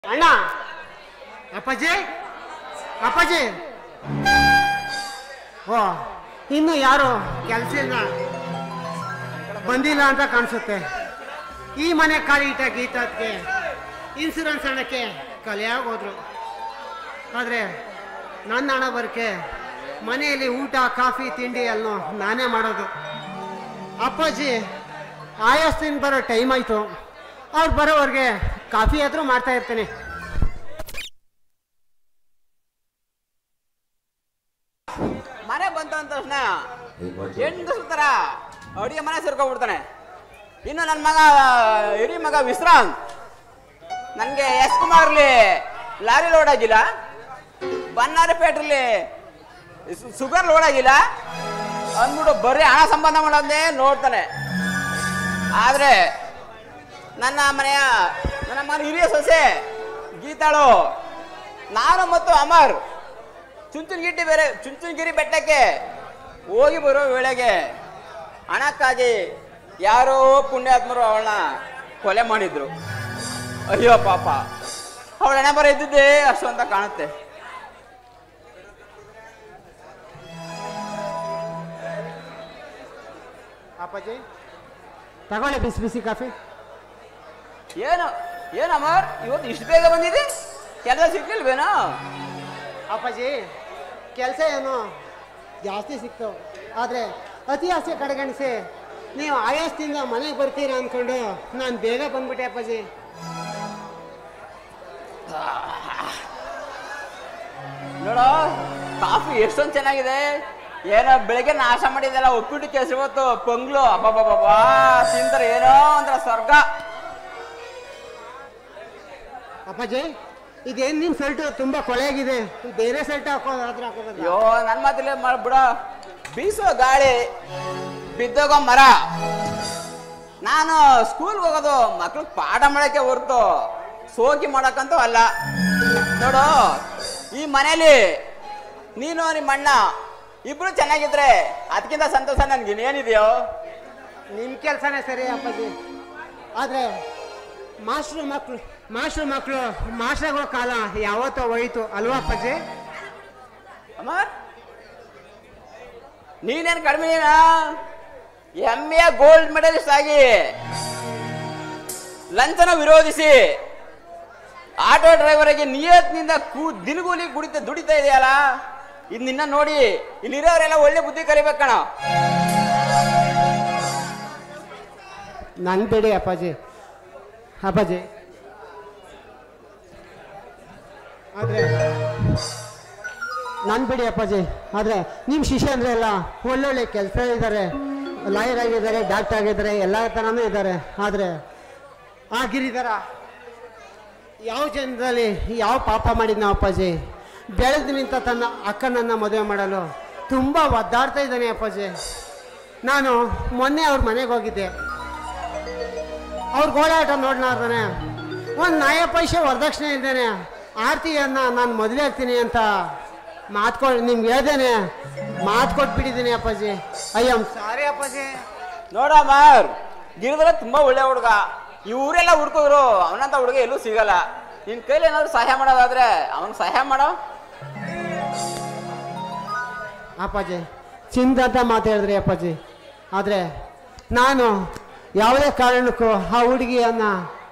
ಅಣ್ಣ ಅಪ್ಪಾಜಿ ಅಪ್ಪಾಜಿ ಓ ಇನ್ನು ಯಾರು ಕೆಲಸದಿಂದ ಬಂದಿಲ್ಲ ಅಂತ ಕಾಣಿಸುತ್ತೆ ಈ ಮನೆ ಖಾಲಿ ಇಟ್ಟ ಗೀತಕ್ಕೆ ಇನ್ಸೂರೆನ್ಸ್ ಹಣಕ್ಕೆ ಕಲಿಯಾಗಿ ಹೋದ್ರು ಆದರೆ ನನ್ನ ಹಣ ಬರಕ್ಕೆ ಮನೆಯಲ್ಲಿ ಊಟ ಕಾಫಿ ತಿಂಡಿ ಎಲ್ಲನೂ ನಾನೇ ಮಾಡೋದು ಅಪ್ಪಾಜಿ ಆಯಾಸ್ತಿನ ಬರೋ ಟೈಮ್ ಆಯಿತು ಅವ್ರು ಬರೋವರೆಗೆ ಕಾಫಿ ಆದರೂ ಮಾಡ್ತಾ ಇರ್ತೀನಿ ಮನೆ ಬಂತು ಅಂದ ತಕ್ಷಣ ಹೆಣ್ಣು ಥರ ಅಡುಗೆ ಮನೆ ಸೇರ್ಕೊಂಡ್ಬಿಡ್ತಾನೆ ಇನ್ನು ನನ್ನ ಮಗ ಹಿರಿ ಮಗ ವಿಶ್ರಾಂತ್ ನನಗೆ ಎಸ್ ಕುಮಾರ್ಲಿ ಲಾರಿ ಲೋಡ್ ಆಗಿಲ್ಲ ಬನ್ನಾರಪೇಟ್ರಲ್ಲಿ ಶುಗರ್ ಲೋಡ್ ಆಗಿಲ್ಲ ಅಂದ್ಬಿಟ್ಟು ಬರೀ ಹಣ ಸಂಬಂಧ ಮಾಡೋದೇ ನೋಡ್ತಾನೆ ಆದರೆ ನನ್ನ ಮನೆಯ ನನ್ನ ಮನೆ ಹಿರಿಯ ಸೊಸೆ ಗೀತಾಳು ನಾನು ಮತ್ತು ಅಮರ್ ಚುಂಚನಗಿಟ್ಟಿ ಬೇರೆ ಚುಂಚನಗಿರಿ ಬೆಟ್ಟಕ್ಕೆ ಹೋಗಿ ಬರೋ ವೇಳೆಗೆ ಹಣಕ್ಕಾಗಿ ಯಾರೋ ಪುಣ್ಯಾತ್ಮರು ಅವಳನ್ನ ಕೊಲೆ ಮಾಡಿದ್ರು ಅಯ್ಯೋ ಪಾಪ ಅವಳ ಹಣೆ ಬರ ಇದ್ದಿದ್ದೇ ಅಷ್ಟು ಅಂತ ಕಾಣುತ್ತೆ ಅಪ್ಪಾಜಿ ತಗೊಳ್ಳಿ ಬಿಸಿ ಬಿಸಿ ಕಾಫಿ ಏನು ಏನು ಅಮರ್ ಇವತ್ತು ಇಷ್ಟು ಬೇಗ ಬಂದಿದೆ ಕೆಲಸ ಸಿಗ್ಲಿಲ್ವೇನೋ ಅಪ್ಪಾಜಿ ಕೆಲಸ ಏನು ಜಾಸ್ತಿ ಸಿಕ್ತು ಆದರೆ ಅತಿ ಆಸೆ ಕಡೆಗಣಿಸಿ ನೀವು ಆಯಾಸದಿಂದ ಮನೆಗೆ ಬರ್ತೀರಾ ಅಂದ್ಕೊಂಡು ನಾನು ಬೇಗ ಬಂದ್ಬಿಟ್ಟೆ ಅಪ್ಪಾಜಿ ನೋಡೋ ಕಾಫಿ ಎಷ್ಟೊಂದು ಚೆನ್ನಾಗಿದೆ ಏನೋ ಬೆಳಿಗ್ಗೆ ನಾಶ ಮಾಡಿದೆಲ್ಲ ಉಪ್ಪಿಟ್ಟು ಕೇಸರಿ ಇವತ್ತು ಪೊಂಗ್ಲು ಅಬ್ಬಬ್ಬಬ್ಬಾ ತಿಂತಾರೆ ಏನೋ ಒಂಥರ ಸ್ವರ್ಗ ಅಪ್ಪಾಜಿ ಇದೇನು ನಿಮ್ಮ ಶರ್ಟು ತುಂಬ ಕೊಳೆಯಾಗಿದೆ ಬೇರೆ ಶರ್ಟ್ ಹಾಕೋ ಆದ್ರೆ ಹಾಕೋಬೋದು ಅಯ್ಯೋ ನನ್ನ ಮಾತಿಲ್ಲ ಮಾಡ್ಬಿಡ ಬೀಸೋ ಗಾಳಿ ಬಿದ್ದೋಗೋ ಮರ ನಾನು ಸ್ಕೂಲ್ಗೆ ಹೋಗೋದು ಮಕ್ಳು ಪಾಠ ಮಾಡಕ್ಕೆ ಹೊರ್ತು ಸೋಕಿ ಮಾಡಕ್ಕಂತೂ ಅಲ್ಲ ನೋಡು ಈ ಮನೇಲಿ ನೀನು ನಿಮ್ಮ ಅಣ್ಣ ಇಬ್ರು ಚೆನ್ನಾಗಿದ್ರೆ ಅದಕ್ಕಿಂತ ಸಂತೋಷ ನನ್ಗೆ ಇನ್ನೇನಿದೆಯೋ ನಿಮ್ಮ ಕೆಲಸನೇ ಸರಿ ಅಪ್ಪಾಜಿ ಆದರೆ ಮಾಸ್ಟ್ರು ಮಕ್ಕಳು ಮಾಸ್ಟ್ರು ಮಕ್ಕಳು ಮಾಸ್ಟ್ರುಗಳ ಕಾಲ ಯಾವತ್ತೋ ಹೋಯ್ತು ಅಲ್ವಾ ಅಪ್ಪಾಜಿ ಅಮರ್ ನೀನೇನು ಕಡಿಮೆ ಎಮ್ ಎ ಗೋಲ್ಡ್ ಮೆಡಲಿಸ್ಟ್ ಆಗಿ ಲಂಚನ ವಿರೋಧಿಸಿ ಆಟೋ ಡ್ರೈವರ್ ಆಗಿ ನಿಯತ್ನಿಂದ ಕೂ ದಿನಗೂಲಿ ಕುಡಿತ ದುಡಿತಾ ಇದೆಯಲ್ಲ ಇದು ನಿನ್ನ ನೋಡಿ ಇಲ್ಲಿರೋರೆಲ್ಲ ಒಳ್ಳೆ ಬುದ್ಧಿ ಕಲಿಬೇಕಣ ನನ್ ಬಿಡಿ ಅಪ್ಪಾಜಿ ಅಪ್ಪಾಜಿ ಆದರೆ ನನ್ ಬಿಡಿ ಅಪ್ಪಾಜಿ ಆದರೆ ನಿಮ್ಮ ಶಿಷ್ಯಂದ್ರೆ ಎಲ್ಲ ಒಳ್ಳೊಳ್ಳೆ ಕೆಲಸ ಇದ್ದಾರೆ ಲಾಯರ್ ಆಗಿದ್ದಾರೆ ಡಾಕ್ಟರ್ ಆಗಿದ್ದಾರೆ ಎಲ್ಲ ಥರನೂ ಇದ್ದಾರೆ ಆದರೆ ಆ ಗಿರಿಧರ ಯಾವ ಜನರಲ್ಲಿ ಯಾವ ಪಾಪ ಮಾಡಿದ್ನ ಅಪ್ಪಾಜಿ ಬೆಳೆದು ನಿಂತ ತನ್ನ ಅಕ್ಕನನ್ನು ಮದುವೆ ಮಾಡಲು ತುಂಬ ಒದ್ದಾಡ್ತಾ ಇದ್ದಾನೆ ಅಪ್ಪಾಜಿ ನಾನು ಮೊನ್ನೆ ಅವ್ರ ಮನೆಗೆ ಹೋಗಿದ್ದೆ ಅವ್ರ ಗೋಳಾಟ ನೋಡ್ಲಾರ್ದಾನೆ ಒಂದು ನಾಯ ಪೈಸೆ ವರದಕ್ಷಿಣೆ ಇದ್ದೇನೆ ಆರ್ತಿಯನ್ನ ನಾನು ಮದುವೆ ಆಗ್ತೀನಿ ಅಂತ ಮಾತ್ಕೊಳ್ ನಿಮ್ಗೆ ಹೇಳ್ದೇನೆ ಮಾತು ಕೊಟ್ಬಿಟ್ಟಿದ್ದೀನಿ ಅಪ್ಪಾಜಿ ಅಯ್ಯೋ ಸಾರಿ ಅಪ್ಪಾಜಿ ನೋಡ ಅಮರ್ ಗಿರಿಧರ ತುಂಬಾ ಒಳ್ಳೆ ಹುಡುಗ ಈ ಊರೆಲ್ಲ ಹುಡ್ಕೋರು ಅವನಂತ ಹುಡುಗ ಎಲ್ಲೂ ಸಿಗಲ್ಲ ನಿನ್ ಕೈಲಿ ಏನಾದ್ರು ಸಹಾಯ ಮಾಡೋದಾದ್ರೆ ಅವನ್ ಸಹಾಯ ಮಾಡೋ ಅಪ್ಪಾಜಿ ಚಿಂದಂತ ಮಾತಾಡಿದ್ರಿ ಅಪ್ಪಾಜಿ ಆದರೆ ನಾನು ಯಾವುದೇ ಕಾರಣಕ್ಕೂ ಆ ಹುಡುಗಿಯನ್ನ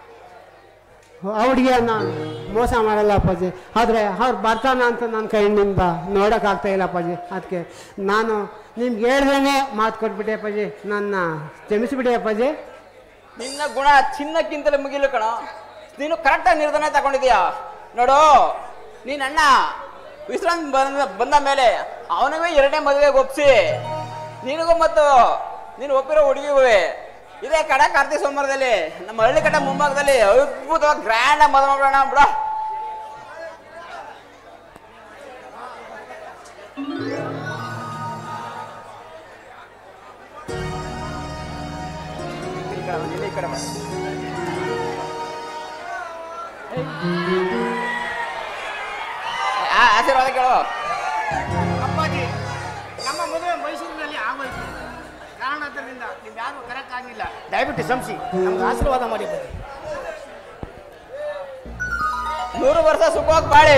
ಆ ಹುಡುಗಿಯನ್ನ ಮೋಸ ಮಾಡಲ್ಲ ಅಪ್ಪಾಜಿ ಆದರೆ ಅವ್ರು ಬರ್ತಾನ ಅಂತ ನನ್ನ ಕೈಯಿಂದ ನೋಡೋಕ್ಕಾಗ್ತಾ ಇಲ್ಲ ಅಪ್ಪಾಜಿ ಅದಕ್ಕೆ ನಾನು ನಿಮ್ಗೆ ಹೇಳ್ದೇನೆ ಮಾತು ಕೊಟ್ಬಿಟ್ಟೆ ಅಪ್ಪಾಜಿ ನನ್ನ ಕ್ಷಮಿಸಿಬಿಡಿ ಅಪ್ಪಾಜಿ ನಿನ್ನ ಗುಣ ಚಿನ್ನಕ್ಕಿಂತಲೇ ಮುಗಿಲು ಕಣೋ ನೀನು ಕರೆಕ್ಟಾಗಿ ನಿರ್ಧಾರ ತಗೊಂಡಿದ್ಯಾ ನೋಡು ನೀನ್ ಅಣ್ಣ ವಿಶ್ರಾಂತ್ ಬಂದ ಬಂದ ಮೇಲೆ ಅವನಿಗೆ ಎರಡನೇ ಮದುವೆಗೆ ಒಪ್ಸಿ ನಿನಗೂ ಮತ್ತು ನೀನು ಒಪ್ಪಿರೋ ಹುಡುಗಿಗೂ ಇದೇ ಕಡ ಕಾರ್ತಿಕ್ ಸೋಮವಾರದಲ್ಲಿ ನಮ್ಮ ಹಳ್ಳಿ ಕಡೆ ಮುಂಭಾಗದಲ್ಲಿ ಅದ್ಭುತವಾಗಿ ಗ್ರ್ಯಾಂಡ್ ಆಗಿ ಮದುವೆ ಮಾಡೋಣ ಬಿಡ ಈ ಕಡೆ ಬಾ, ನೀನು ಈ ಕಡೆ ಬಾ. ಆ, ಆಶೀರ್ವಾದ ಕೇಳು ಅಪ್ಪಾಜಿ ನಮ್ಮ ಮದುವೆ ಮೈಸೂರಿನಲ್ಲಿ ಆಗೋಯ್ತು ಕಾರಣದಿಂದ ನೀವು ಯಾರು ಕರೆಕ್ಟ್ ಆಗಿಲ್ಲ ದಯವಿಟ್ಟು ಶ್ರಮಿಸಿ ನಮ್ಗೆ ಆಶೀರ್ವಾದ ಮಾಡಿ ಬನ್ನಿ ನೂರು ವರ್ಷ ಸುಖವಾಗಿ ಬಾಳಿ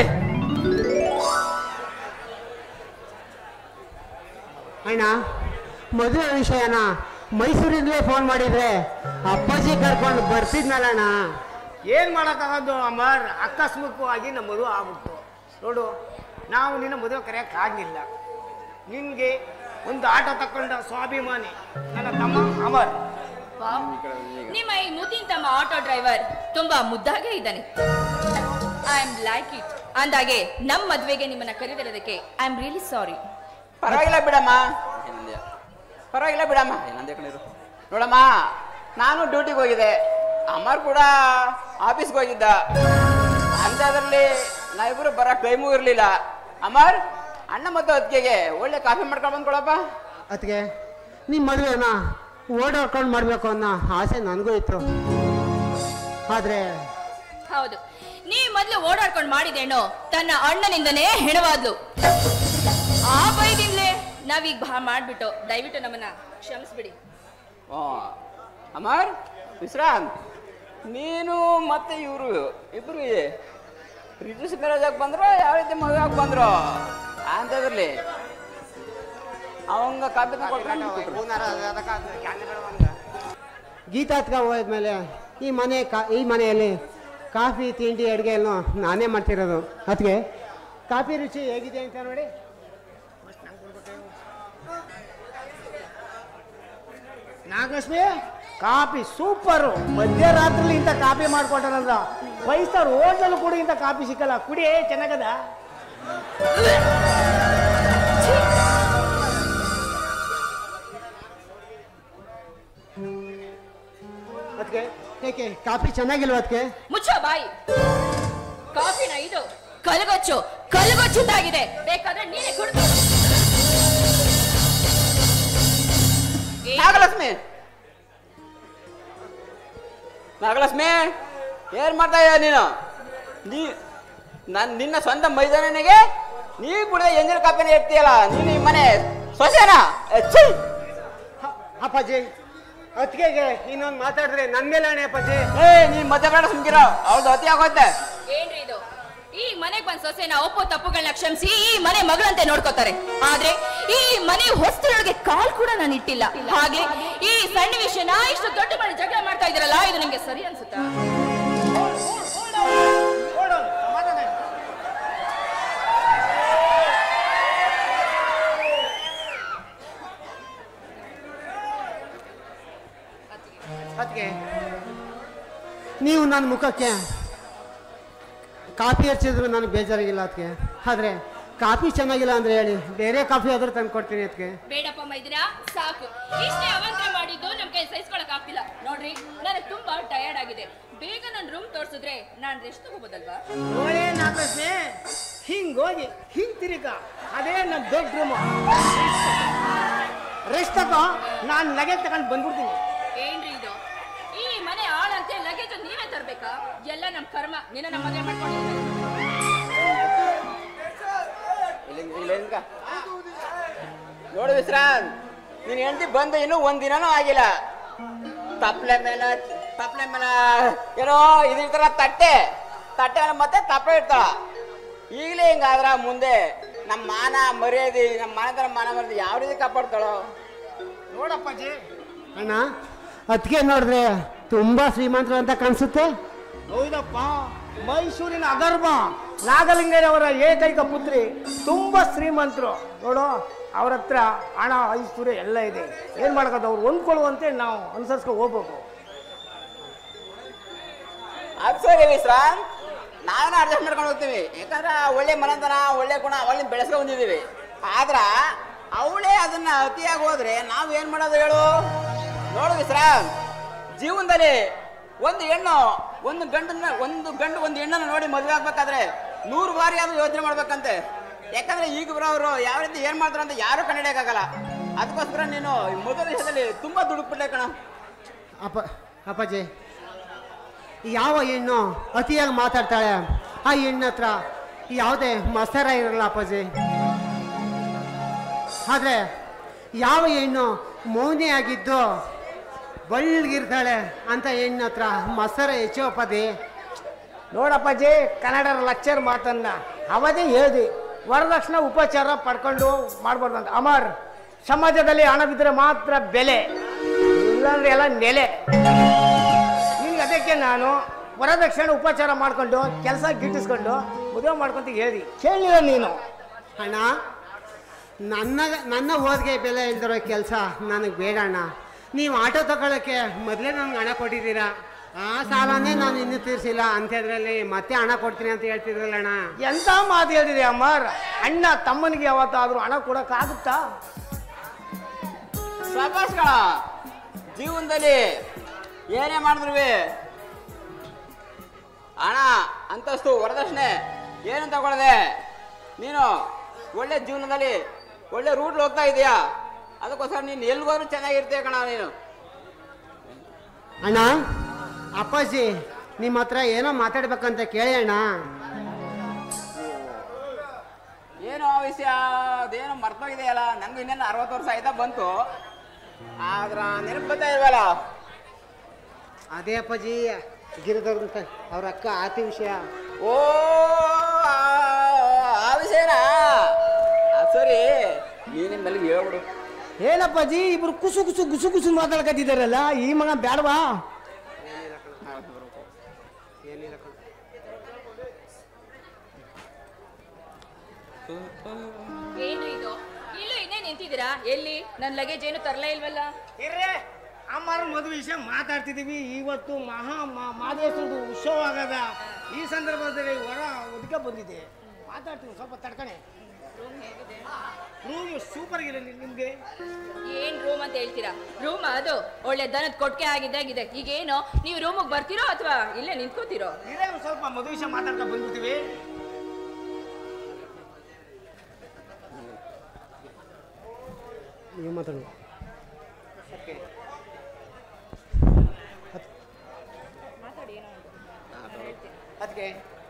ಅಣ್ಣ ಮದುವೆ ವಿಷಯನ ಮೈಸೂರಿಂದಲೇ ಫೋನ್ ಮಾಡಿದ್ರೆ ಅಪ್ಪಾಜಿ ಕರ್ಕೊಂಡು ಬರ್ತಿದ್ನಲ್ಲಣ್ಣ ಏನು ಮಾಡೋಕ್ಕಾಗೋದು ಅಮರ್ ಆಕಸ್ಮಿಕವಾಗಿ ನಮ್ಮ ಮದುವೆ ಆಗ್ಬಿಟ್ಟು ನೋಡು ನಾವು ನಿನ್ನ ಮದುವೆ ಕರೆಯೋಕೆ ಆಗಲಿಲ್ಲ ನಿನಗೆ ಒಂದು ಆಟೋ ತಕೊಂಡ ಸ್ವಾಭಿಮಾನಿ ನನ್ನ ತಮ್ಮ ಅಮರ್ ವಾವ್. ನಿಮ್ಮ ಈ ಮುದ್ದಿನ ತಮ್ಮ ಆಟೋ ಡ್ರೈವರ್ ತುಂಬಾ ಮುದ್ದಾಗೆ ಇದ್ದಾನೆ ಐ ಆಮ್ ಲೈಕ್ ಇಟ್ ಅಂದಾಗೆ ನಮ್ ಮದ್ವೆಗೆ ನಿಮ್ಮನ್ನ ಕರೆದಿರೋದಕ್ಕೆ ಐ ಆಮ್ ರಿಯಲಿ ಸಾರಿ ಪರವಾಗಿಲ್ಲ ಬಿಡಮ್ಮ ಏನಂದ್ಯ ಪರವಾಗಿಲ್ಲ ಬಿಡಮ್ಮ ಏನಂದೆ ಕಣಿರು ನೋಡಮ್ಮ ನಾನು ಡ್ಯೂಟಿಗೆ ಹೋಗಿದ್ದೆ ಅಮರ್ ಕೂಡ ಆಫೀಸ್ಗೆ ಹೋಗಿದ್ದ ಅಂಥದ್ರಲ್ಲಿ ನಾವಿಬ್ಬರು ಬರೋ ಟೈಮು ಇರಲಿಲ್ಲ ಅಮರ್ ಅಣ್ಣ ಮತ್ತು ಅದಕ್ಕೆಗೆ ಒಳ್ಳೆ ಕಾಫಿ ಮಾಡ್ಕೊಂಡು ಬಂದ್ಕೊಳಪ್ಪ ಅದಕ್ಕೆ ನಿಮ್ಮ ಮದುವೆನ ಓಡಾಡ್ಕೊಂಡು ಮಾಡಬೇಕು ಅನ್ನೋ ಆಸೆ ನನಗೂ ಇತ್ತು ಆದರೆ ಹೌದು ನೀ ಮೊದ್ಲು ಓಡಾಡ್ಕೊಂಡು ಮಾಡಿದೇನೋ ತನ್ನ ಅಣ್ಣನಿಂದನೇ ಹೆಣವಾದ್ಲು ಆ ಬೈದಿಂದಲೇ ನಾವೀಗ ಬಾ ಮಾಡ್ಬಿಟ್ಟು ದಯವಿಟ್ಟು ನಮ್ಮನ್ನ ಕ್ಷಮಿಸ್ಬಿಡಿ ಓ ಅಮರ್ ವಿಶ್ರಾಂತ್ ನೀನು ಮತ್ತೆ ಇವರು ಇಬ್ರು ರಿಜಿಸ್ಟರ್ ಮ್ಯಾರೇಜ್ ಬಂದ್ರು ಯಾವ ರೀತಿ ಮದುವೆ ಆಗಿ ಬಂದ್ರು ಅಂಥದ್ರಲ್ಲಿ ಅವಂಗ ಕಾಪಿ ತಗೊಂಡ್ರು ಗೀತಾತ್ಕ ಹೋದ್ಮೇಲೆ ಈ ಮನೆ ಕಾ ಈ ಮನೆಯಲ್ಲಿ ಕಾಫಿ ತಿಂಡಿ ಅಡುಗೆ ಎಲ್ಲ ನಾನೇ ಮಾಡ್ತಿರೋದು ಅದಕ್ಕೆ ಕಾಫಿ ರುಚಿ ಹೇಗಿದೆ ಅಂತ ನೋಡಿ ನಾಗಲಕ್ಷ್ಮಿ ಕಾಫಿ ಸೂಪರು ಮಧ್ಯರಾತ್ರಿ ಇಂಥ ಕಾಫಿ ಮಾಡ್ಕೊಟ್ಟಾರಂದ್ರ ಫೈವ್ ಸ್ಟಾರ್ ಹೋಟೆಲ್ ಕೂಡ ಇಂಥ ಕಾಫಿ ಸಿಕ್ಕಲ್ಲ ಕುಡಿ ಚೆನ್ನಾಗದ ಅದಕ್ಕೆ ಏಕೆ ಕಾಫಿ ಚೆನ್ನಾಗಿಲ್ವ ಅದಕ್ಕೆ ಮುಚ್ಚೋ ಬಾಯಿ ಕಾಫಿನ ಇದು ಕಲಗೊಚ್ಚು ಕಲಗೊಚ್ಚುತ್ತಾಗಿದೆ ಬೇಕಾದ್ರೆ ನೀನೇ ಕುಡಿದು ನಾಗಲಕ್ಷ್ಮಿ ನಾಗಲಕ್ಷ್ಮಿ ಏನ್ ಮಾಡ್ತಾ ಇದ್ದೀಯ ನೀನು ನೀ ನನ್ ನಿನ್ನ ಸ್ವಂತ ಮೈದಾನನಿಗೆ ನೀ ಕೂಡ ಎಂಜಿನ ಕಾಪಿನ ಇರ್ತೀಯಲ್ಲ ನೀನು ಈ ಮನೆ ಸೊಸೆನಾ ಏ, ಛೀ! ಹ- ಅಪ್ಪಾಜಿ ಅದಕ್ಕೆ ಇನ್ನೊಂದು ಮಾತಾಡಿದ್ರೆ ನನ್ನ ಮೇಲೆ ಅಣೆ ಅಪ್ಪಾಜಿ ಏ ನೀನ್ ಮಧ್ಯ ಬೇಡ ಸುಮ್ಕಿರೋ ಅವ್ಳದ್ದು ಅತಿ ಆಗೋಯ್ತೆ ಏನ್ರಿ ಇದು ಈ ಮನೆಗ್ ಬಂದ್ ಸೊಸೆನ ಒಪ್ಪೋ ತಪ್ಪುಗಳನ್ನ ಕ್ಷಮಿಸಿ ಈ ಮನೆ ಮಗಳಂತೆ ನೋಡ್ಕೋತಾರೆ ಆದ್ರೆ ಈ ಮನೆ ಹೊಸ್ತಿರೊಳಗೆ ಕಾಲ್ ಕೂಡ ನಾನು ಇಟ್ಟಿಲ್ಲ ಹಾಗೆ ಈ ಸಣ್ಣ ವಿಷಯನ ಇಷ್ಟು ದೊಡ್ಡ ಮನೆ ಜಗಳ ಮಾಡ್ತಾ ಇದ್ದೀರಲ್ಲ ಇದು ನಿಮ್ಗೆ ಸರಿ ಅನ್ಸುತ್ತಾ ಅದಕ್ಕೆ ನೀವು ನನ್ನ ಮುಖಕ್ಕೆ ಕಾಫಿ ಹಚ್ಚಿದ್ರು ನನಗೆ ಬೇಜಾರಾಗಿಲ್ಲ ಅದಕ್ಕೆ ಆದರೆ ಕಾಫಿ ಚೆನ್ನಾಗಿಲ್ಲ ಅಂದ್ರೆ ಹೇಳಿ ಬೇರೆ ಕಾಫಿ ಆದ್ರೂ ತಂದು ಕೊಡ್ತೀನಿ ಅದಕ್ಕೆ ಬೇಡಪ್ಪ ಮೈದಿನ ಸಾಕು ಇಷ್ಟೇ ಅವಂತರ ಮಾಡಿದ್ದು ನಮ್ ಕೈ ಸಹಿಸ್ಕೊಳಕ್ ಆಗ್ತಿಲ್ಲ ನೋಡ್ರಿ ನನಗೆ ತುಂಬಾ ಟಯರ್ಡ್ ಆಗಿದೆ ಬೇಗ ನನ್ ರೂಮ್ ತೋರ್ಸಿದ್ರೆ ನಾನ್ ರೆಸ್ಟ್ ತಗೋಬೋದಲ್ವಾ ಒಳ್ಳೆ ನಾಗಲಕ್ಷ್ಮಿ ಹಿಂಗ್ ಹೋಗಿ ಹಿಂಗ್ ತಿರುಗ ಅದೇ ನನ್ನ ದೊಡ್ಡ ರೂಮ್ ರೆಸ್ಟ್ ತಗೋ ನಾನು ಲಗೇಜ್ ತಗೊಂಡು ಬಂದ್ಬಿಡ್ತೀನಿ ಏನ್ರಿ ಇದು ಈ ಮನೆ ಆಳಂತೆ ಲಗೇಜ್ ನೀವೇ ತರ್ಬೇಕಾ ಎಲ್ಲ ನಮ್ ಕರ್ಮ ನಿನ್ನ ನಮ್ಮ ಮದುವೆ ಮಾಡ್ಕೊಂಡಿದ್ದೀವಿ ಇಲ್ಲಿ ಇಲ್ಲಿ ನಿಂತ್ಕ. ನೋಡು ವಿಶ್ರಾಂತ್ ನೀನ್ ಹೆಂಡತಿ ಬಂದು ಇನ್ನೂ ಒಂದ್ ದಿನನೂ ಆಗಿಲ್ಲ ತಪ್ಲೆ ಮೇಲೆ ತಪ್ಲೆ ಮೇಲೆ ಏನೋ ಇದಿರ್ತಾರ ತಟ್ಟೆ ತಟ್ಟೆ ಮೇಲೆ ಮತ್ತೆ ತಪ್ಪಲೆ ಇರ್ತಾಳ ಈಗಲೇ ಹಿಂಗಾದ್ರ ಮುಂದೆ ನಮ್ಮ ಮಾನ ಮರ್ಯಾದೆ ನಮ್ಮ ಮನೆತರ ಮಾನ ಮರ್ಯಾದೆ ಯಾವ ರೀತಿ ಕಾಪಾಡ್ತಾಳೋ ನೋಡಪ್ಪಾಜಿ ಅಣ್ಣ ಅದಕ್ಕೆ ನೋಡಿದ್ರೆ ತುಂಬ ಶ್ರೀಮಂತರು ಅಂತ ಕಾಣಿಸುತ್ತೆ ಹೌದಪ್ಪ ಮೈಸೂರಿನ ಅಗರ್ಭ ನಾಗಲಿಂಗಯ್ಯನವರ ಏಕೈಕ ಪುತ್ರಿ ತುಂಬಾ ಶ್ರೀಮಂತರು ನೋಡು ಅವ್ರ ಹತ್ರ ಹಣ ಐಶ್ವರ್ಯ ಎಲ್ಲ ಇದೆ ಏನ್ ಮಾಡ್ಕೋದು ಅವ್ರು ಹೊಂದ್ಕೊಳ್ಳುವಂತೆ ನಾವು ಅನುಸರಿಸ್ಕೊ ಹೋಗ್ಬೇಕು ಅದು ಸರಿ ವಿಶ್ರಾಂತ್ ನಾವೇನ ಅಡ್ಜಸ್ಟ್ ಮಾಡ್ಕೊಂಡು ಹೋಗ್ತೀವಿ ಯಾಕಂದ್ರೆ ಒಳ್ಳೆ ಮನತನ ಒಳ್ಳೆ ಗುಣ ಅವಳಿನ ಬೆಳೆಸ್ಕೊಂಡು ಬಂದಿದ್ದೀವಿ ಆದ್ರ ಅವಳೇ ಅದನ್ನ ಅತಿಯಾಗಿ ಹೋದ್ರೆ ನಾವು ಏನ್ ಮಾಡೋದು ಹೇಳು ನೋಡು ವಿಶ್ರಾಂತ್ ಜೀವನದಲ್ಲಿ ಒಂದು ಹೆಣ್ಣು ಒಂದು ಗಂಡನ್ನ ಒಂದು ಗಂಡು ಒಂದು ಹೆಣ್ಣನ್ನು ನೋಡಿ ಮದುವೆ ಆಗ್ಬೇಕಾದ್ರೆ ನೂರು ಬಾರಿ ಅದು ಯೋಚನೆ ಮಾಡ್ಬೇಕಂತೆ ಯಾಕಂದ್ರೆ ಈಗ ಬರೋರು ಯಾವ ರೀತಿ ಏನ್ ಮಾಡ್ತಾರೆ ಅಂತ ಯಾರು ಕಂಡಿಡಿಯಕ್ಕಾಗಲ್ಲ ಅದಕ್ಕೋಸ್ಕರ ನೀನು ಈ ಮದುವೆ ವಿಷಯದಲ್ಲಿ ತುಂಬಾ ದುಡುಕ್ಬಿಟ್ಟೆ ಕಣ ಅಪ್ಪ ಅಪ್ಪಾಜಿ ಯಾವ ಹೆಣ್ಣು ಅತಿಯಾಗಿ ಮಾತಾಡ್ತಾಳೆ ಆ ಹೆಣ್ಣ ಹತ್ರ ಯಾವುದೇ ಮಸಾರ ಇರಲ್ಲ ಅಪ್ಪಾಜಿ ಆದರೆ ಯಾವ ಹೆಣ್ಣು ಮೌನಿಯಾಗಿದ್ದು ಬಳ್ಳಿಗಿರ್ತಾಳೆ ಅಂತ ಹೆಣ್ಣ ಹತ್ರ ಮಸಾರ ಹೆಚ್ಚು ಅಪ್ಪಾಜಿ ನೋಡಪ್ಪಾಜಿ ಕನ್ನಡ ಲೆಕ್ಚರ್ ಮಾತನ್ನ ಅವಧಿ ಹೇಳ್ದಿ ವರದಕ್ಷಿಣೆ ಉಪಚಾರ ಪಡ್ಕೊಂಡು ಮಾಡ್ಬಾರ್ದು ಅಂತ ಅಮರ್ ಸಮಾಜದಲ್ಲಿ ಹಣವಿದ್ರೆ ಮಾತ್ರ ಬೆಲೆ ಇಲ್ಲಾಂದ್ರೆ ಎಲ್ಲ ನೆಲೆ ನಿನ್ಗೆ ಅದಕ್ಕೆ ನಾನು ವರದಕ್ಷಿಣೆ ಉಪಚಾರ ಮಾಡ್ಕೊಂಡು ಕೆಲಸ ಗಿಟ್ಟಿಸ್ಕೊಂಡು ಮದುವೆ ಮಾಡ್ಕೊಂತ ಹೇಳಿ ಕೇಳಿಲ್ಲ ನೀನು ಅಣ್ಣ ನನ್ನ ನನ್ನ ಓದಿಗೆ ಬೆಲೆ ಇಲ್ದಿರೋ ಕೆಲಸ ನನಗೆ ಬೇಡ ಅಣ್ಣ ನೀವು ಆಟೋ ತಗೊಳ್ಳೋಕ್ಕೆ ಮೊದಲೇ ನನಗೆ ಹಣ ಕೊಟ್ಟಿದ್ದೀರಾ ಆ ಸಾಲನೇ ನಾನು ಇನ್ನೂ ತೀರಿಸಿಲ್ಲ ಅಂಥದ್ರಲ್ಲಿ ಮತ್ತೆ ಹಣ ಕೊಡ್ತೀನಿ ಅಂತ ಹೇಳ್ತಿದ್ರಲ್ಲ ಅಣ್ಣ ಎಂತ ಮಾತು ಹೇಳಿದೆ ಅಮ್ಮರ್ ಅಣ್ಣ ತಮ್ಮನಿಗೆ ಯಾವತ್ತಾದ್ರೂ ಹಣ ಕೊಡಕ್ಕಾಗುತ್ತಾ ಶಬಾಷ್ ಕಣ ಜೀವನದಲ್ಲಿ ಏನೇ ಮಾಡಿದ್ರು ಹಣ ಅಂತಸ್ತು ವರದಕ್ಷಿಣೆ ಏನು ತಗೊಳ್ಳದೆ ನೀನು ಒಳ್ಳೆ ಜೀವನದಲ್ಲಿ ಒಳ್ಳೆ ರೂಟ್ ಹೋಗ್ತಾ ಇದೀಯಾ ಅದಕ್ಕೋಸ್ಕರ ನೀನು ಎಲ್ಗೋದ್ರೂ ಚೆನ್ನಾಗಿರ್ತೀಯ ಕಣ ನೀನು ಅಣ್ಣ ಅಪ್ಪಾಜಿ ನಿಮ್ಮ ಹತ್ರ ಏನೋ ಮಾತಾಡ್ಬೇಕಂತ ಕೇಳಿ ಅಣ್ಣ ಏನು ಆ ವಿಷಯ ಅದೇನೋ ಮರ್ತೋಗಿದೆಯಲ್ಲ ನಂಗೂ ಇನ್ನೇನು ಅರವತ್ತು ವರ್ಷ ಆಯ್ತಾ ಬಂತು ಆದ್ರ ನೆನಪು ಬರ್ತಾ ಇಲ್ವಲ್ಲ ಅದೇ ಅಪ್ಪಾಜಿ ಗಿರಿದವ್ರಂತ ಅವ್ರ ಅಕ್ಕ ಆತಿ ವಿಷಯ ಓ ಆ- ಆ ವಿಷಯನಾ ಆ, ಸರಿ ನೀನಿನ್ ಮೇಲೆ ಹೇಳ್ಬಿಡು ಏನಪ್ಪಾಜಿ ಇಬ್ರು ಕುಸು ಕುಸು ಗುಸು ಗುಸು ಮಾತಾಡ್ಕತ್ತಿದಾರಲ್ಲ ಈ ಮಗ ಬೇಡವಾ ಏನು ಇದು ಇಲ್ಲೂ ಇನ್ನೇ ನಿಂತಿದ್ದೀರಾ ಎಲ್ಲಿ ನನ್ನ ಲಗೇಜ್ ಏನು ತರಲೇ ಇಲ್ವಲ್ಲ ಇರ್ರೆ ಅಮ್ಮರ ಮದುವೆ ವಿಷಯ ಮಾತಾಡ್ತಿದೀವಿ ಇವತ್ತು ಮಹಾ ಮಾದೇಶ್ವರದು ಉತ್ಸವ ಆಗದ ಈ ಸಂದರ್ಭದಲ್ಲಿ ಹೊರ ಒದಕ ಬಂದಿದೆ ಮಾತಾಡ್ತೀನಿ ಸ್ವಲ್ಪ ತಡ್ಕಣೆ ರೂಮ್ ಸೂಪರ್ ಆಗಿದೆ ನಿಮ್ಗೆ ಏನ್ ರೂಮ್ ಅಂತ ಹೇಳ್ತೀರಾ ರೂಮ್ ಅದು ಒಳ್ಳೆ ದನದ ಕೊಟ್ಟಿಗೆ ಆಗಿದ್ದಾಗಿದೆ ಈಗ ಏನು ನೀವು ರೂಮಿಗೆ ಬರ್ತೀರೋ ಅಥವಾ ಇಲ್ಲೇ ನಿಂತ್ಕೋತೀರೋ ಇರೇ ಒಂದ್ ಸ್ವಲ್ಪ ಮದುವೆ ವಿಷಯ ಮಾತಾಡ್ಕೊಂಡು ಬಂದ್ಬಿಡ್ತೀವಿ ನೀವು ಮಾತಾಡು ಅದಕ್ಕೆ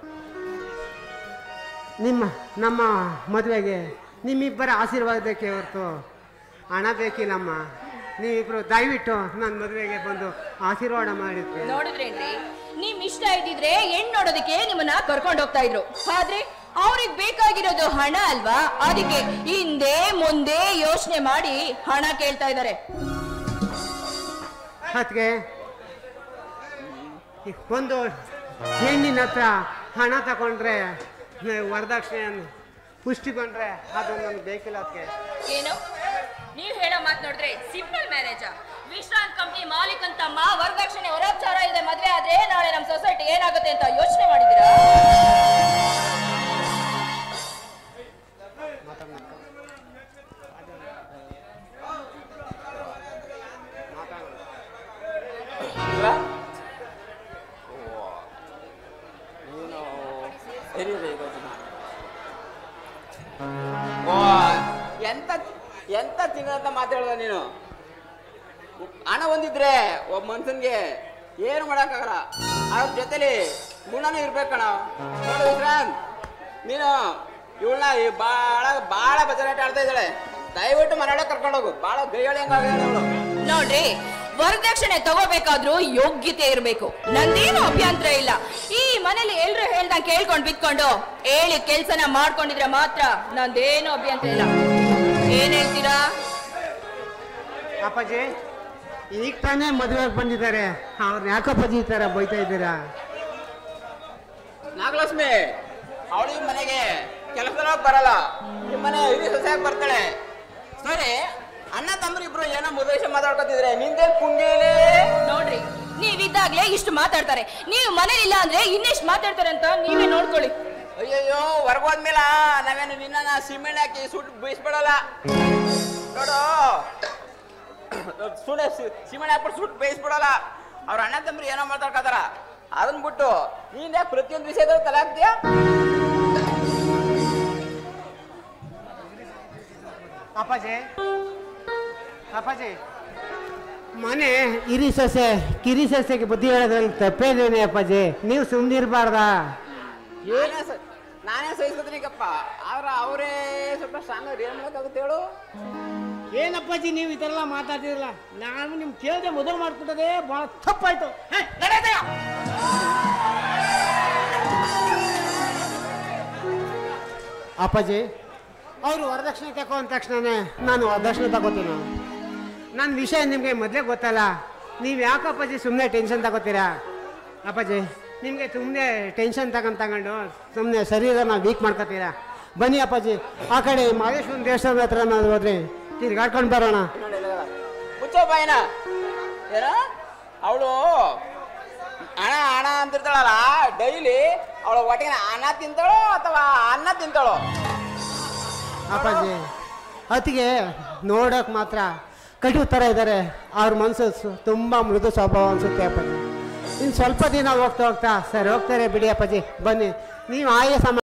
ನಿಮ್ಮ ನಮ್ಮ ಮದುವೆಗೆ ನಿಮ್ಮಿಬ್ಬರ ಆಶೀರ್ವಾದಕ್ಕೆ ಹೊರತು ಹಣ ಬೇಕಿಲ್ಲಮ್ಮ ನೀವಿಬ್ರು ದಯವಿಟ್ಟು ನನ್ನ ಮದುವೆಗೆ ಬಂದು ಆಶೀರ್ವಾದ ಮಾಡಿದ್ರಿ ನೋಡಿದ್ರೇನ್ರಿ ನಿಮ್ ಇಷ್ಟ ಇದ್ದಿದ್ರೆ ಹೆಣ್ ನೋಡೋದಕ್ಕೆ ನಿಮ್ಮನ್ನ ಕರ್ಕೊಂಡು ಹೋಗ್ತಾ ಇದ್ರು ಆದ್ರೆ ಅವ್ರಿಗೆ ಬೇಕಾಗಿರೋದು ಹಣ ಅಲ್ವಾ ಅದಕ್ಕೆ ಹಿಂದೆ ಮುಂದೆ ಯೋಚನೆ ಮಾಡಿ ಹಣ ಕೇಳ್ತಾ ಇದ್ದಾರೆ ಅದಕ್ಕೆ ಒಂದು ಹೆಣ್ಣಿನ ಹತ್ರ ಹಣ ತಗೊಂಡ್ರೆ ವರದಕ್ಷಿಣೆ ಪುಷ್ಟಿಕೊಂಡ್ರೆ ಅದು ನನಗೆ ಬೇಕಿಲ್ಲ ಅದಕ್ಕೆ ಏನು ನೀವ್ ಹೇಳೋ ಮಾತ್ ನೋಡಿದ್ರೆ ಸಿಂಪಲ್ ಮ್ಯಾರೇಜ್ ವಿಶ್ರಾಂತ್ ಕಂಪ್ನಿ ಮಾಲೀಕನ್ ತಮ್ಮ ವರದಕ್ಷಿಣೆ ಹೊರಚಾರ ಇಲ್ಲದೆ ಮದ್ವೆ ಆದ್ರೆ ನಾಳೆ ನಮ್ ಸೊಸೈಟಿ ಏನಾಗುತ್ತೆ ಅಂತ ಯೋಚನೆ ಮಾಡಿದಿರಾ ಇಲ್ವಾ? ಓ. ನೀನು ಸರಿ ಇದೆ ಈಗ ಜನ. ಓ ಎಂತ ಎಂತ ತಿಂಗಳಂತ ಮಾತಾಡ್ದ ನೀನು ಹಣ ಒಂದಿದ್ರೆ ಒಬ್ಬ ಮನ್ಸನ್ಗೆ ಏನು ಮಾಡಕ್ಕಾಗಲ್ಲ ಅದ್ರ ಜೊತೆಲಿ ಗುಣನೂ ಇರ್ಬೇಕಣ ನೋಡು ವಿಕ್ರಾಂತ್ ನೀನು ಇವಳನ್ನ ಬಾಳ ಬಾಳ ಬಜಾರಾಟ ಆಡ್ತಾ ಇದ್ದಾಳೆ ದಯವಿಟ್ಟು ಮನೆಯೊಳಗೆ ಕರ್ಕೊಂಡೋಗು ಬಾಳ ಗೈಯಾಳಿ ಹಂಗಾಗ್ಯಾಳ ಅವಳು ನೋಡ್ರಿ ವರದಕ್ಷಿಣೆ ತಗೋಬೇಕಾದ್ರೂ ಯೋಗ್ಯತೆ ಇರಬೇಕು ನಂದೇನು ಅಭ್ಯಂತರ ಇಲ್ಲ ಈ ಮನೇಲಿ ಎಲ್ರು ಹೇಳ್ದಂಗೆ ಕೇಳ್ಕೊಂಡ್ ಬಿತ್ಕೊಂಡು ಹೇಳಿ ಕೆಲ್ಸನ ಮಾಡ್ಕೊಂಡಿದ್ರೆ ಮಾತ್ರ ನಂದೇನು ಅಭ್ಯಂತರ ಇಲ್ಲ ಏನ್ ಹೇಳ್ತೀರಾ ಅಪ್ಪಾಜಿ ಈಗ ತಾನೇ ಮದುವೆಗೆ ಬಂದಿದ್ದಾರೆ ಅವ್ರನ್ನ ಯಾಕಪ್ಪಾಜಿ ಈ ಥರ ಬೈತಾ ಇದ್ದೀರಾ ನಾಗಲಕ್ಷ್ಮಿ ಅವಳು ಈ ಮನೆಗೆ ಕೆಲಸದೊಳಗೆ ಬರಲ್ಲ ಈ ಮನೆ ಹಿರಿಯ ಸೊಸೆಯಾಗಿ ಬರ್ತಾಳೆ ಸರಿ ಅಣ್ಣ ತಮ್ಮರು ಇಬ್ರು ಏನೋ ಮುದ್ರೇಶ ಮಾತಾಡ್ಕೊತಿದ್ರೆ ನಿಂದೇನ್ ಪುಂಗಿಲಿ ನೋಡ್ರಿ ನೀವಿದ್ದಾಗ್ಲೇ ಇಷ್ಟು ಮಾತಾಡ್ತಾರೆ ನೀವು ಮನೇಲಿಲ್ಲ ಅಂದ್ರೆ ಇನ್ನೆಷ್ಟು ಮಾತಾಡ್ತಾರೆ ಅಂತ ನೀವೇ ನೋಡ್ಕೊಳ್ಳಿ ಅಯ್ಯಯ್ಯೋ ಹೊರಗೋದ್ಮೇಲ ನಾವೇನು ನಿನ್ನ ಸಿಮೆಂಟ್ ಹಾಕಿ ಸುಟ್ಟು ಬೇಯಿಸ್ಬಿಡಲ್ಲ ನೋಡು ಸುಡೆ ಸಿಮೆಂಟ್ ಹಾಕ್ಬಿಟ್ಟು ಸುಟ್ಟು ಬೇಯಿಸ್ಬಿಡಲ್ಲ ಅವ್ರ ಅಣ್ಣ ತಮ್ಮರು ಏನೋ ಮಾತಾಡ್ಕೊತಾರ ಅದನ್ನ ಬಿಟ್ಟು ನೀನ್ ಯಾಕೆ ಪ್ರತಿಯೊಂದು ವಿಷಯದಲ್ಲಿ ತಲೆ ಹಾಕ್ತೀಯಾ ಅಪ್ಪಾಜಿ ಅಪ್ಪಾಜಿ ಮನೆ ಹಿರಿ ಸೊಸೆ ಕಿರಿ ಸೊಸೆಗೆ ಬುದ್ಧಿ ಹೇಳೋದ್ರಲ್ಲಿ ತಪ್ಪೇನೇನೆ ಅಪ್ಪಾಜಿ ನೀವು ಸುಮ್ಮನಿರ್ಬಾರ್ದಾ ನಾನೇ ಸ- ನಾನೇ ಸಹಿಸ್ಕೊತೀನಿಗಪ್ಪ ಆದ್ರ ಅವರೇ ಸ್ವಲ್ಪ ಸ್ಟ್ರಾಂಗ್ ಏನ್ ಮಾಡೋಕ್ಕಾಗುತ್ತೆ ಹೇಳು ಏನಪ್ಪಾಜಿ ನೀವು ಈ ಥರ ಎಲ್ಲ ಮಾತಾಡ್ತಿರಲ್ಲ ನಾನು ನಿಮ್ ಕೇಳ್ದೆ ಮದುವೆ ಮಾಡ್ಕೊಟ್ಟದೆ ಬಹಳ ತಪ್ಪಾಯ್ತು ಹೇ, ನಡೆಯಯ್ಯ. ಅಪ್ಪಾಜಿ ಅವರು ವರದಕ್ಷಿಣೆ ತಗೋ ಅಂದ ತಕ್ಷಣನೇ ನಾನು ವರದಕ್ಷಿಣೆ ತಗೋತೀನಿ ನನ್ನ ವಿಷಯ ನಿಮಗೆ ಮೊದಲೇ ಗೊತ್ತಲ್ಲ ನೀವು ಯಾಕೆ ಅಪ್ಪಾಜಿ ಸುಮ್ಮನೆ ಟೆನ್ಷನ್ ತಗೋತೀರಾ ಅಪ್ಪಾಜಿ ನಿಮಗೆ ಸುಮ್ಮನೆ ಟೆನ್ಷನ್ ತಗೊಂಡು ತಗೊಂಡು ಸುಮ್ಮನೆ ಶರೀರನ ವೀಕ್ ಮಾಡ್ಕೋತೀರಾ ಬನ್ನಿ ಅಪ್ಪಾಜಿ ಆ ಕಡೆ ಮಹೇಶ್ವರನ ದೇವಸ್ಥಾನದ ಹತ್ರ ನಾನು ಹೋದ್ರಿ ತಿರ್ಗಾಡ್ಕೊಂಡು ಬರೋಣ ಮುಚ್ಚೋ ಬಾಯಿನ ಏನ ಅವಳು ಹಣ ಹಣ ಅಂತಿರ್ತಾಳಲ್ಲ ಡೈಲಿ ಅವಳ ಹೊಟ್ಟೆಗೆ ಅನ್ನ ತಿಂತಾಳೋ ಅಥವಾ ಅನ್ನ ತಿಂತಾಳೋ ಅಪ್ಪಾಜಿ ಅತಿಗೆ ನೋಡೋಕೆ ಮಾತ್ರ ಕಟು ಥರ ಇದ್ದಾರೆ ಅವ್ರ ಮನಸ್ಸು ತುಂಬ ಮೃದು ಸ್ವಭಾವ ಅನಿಸುತ್ತೆ ಅಪ್ಪಾಜಿ ಇನ್ನು ಸ್ವಲ್ಪ ದಿನ ಹೋಗ್ತಾ ಹೋಗ್ತಾ ಸರಿ ಹೋಗ್ತಾರೆ ಬಿಡಿ ಅಪ್ಪಾಜಿ ಬನ್ನಿ ನೀವು ಆಯಾ ಸಮ